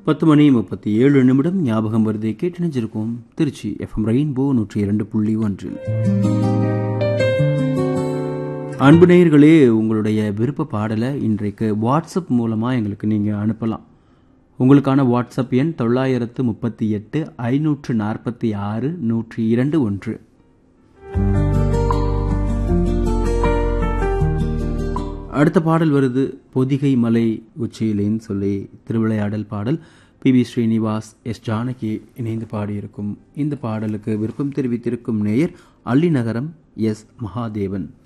பத்து மணி முப்பத்தி ஏழு நிமிடம் ஞாபகம் வருதை கேட்டு நினைச்சிருக்கோம் திருச்சி எஃப்எம் ரெயின்போ நூற்றி இரண்டு புள்ளி ஒன்றில் அன்பு நேயர்களே உங்களுடைய விருப்ப பாடலை இன்றைக்கு வாட்ஸ்அப் மூலமாக எங்களுக்கு நீங்கள் அனுப்பலாம் உங்களுக்கான வாட்ஸ்அப் எண் தொள்ளாயிரத்து முப்பத்தி எட்டு ஐநூற்று நாற்பத்தி ஆறு நூற்றி இரண்டு ஒன்று அடுத்த பாடல் வருது பொதிகை மலை உச்சியிலேன்னு சொல்லி திருவிளையாடல் பாடல் P B Srinivas S Janaki இணைந்து பாடியிருக்கும் இந்த பாடலுக்கு விருப்பம் தெரிவித்திருக்கும் நேயர் அள்ளிநகரம் எஸ் மகாதேவன்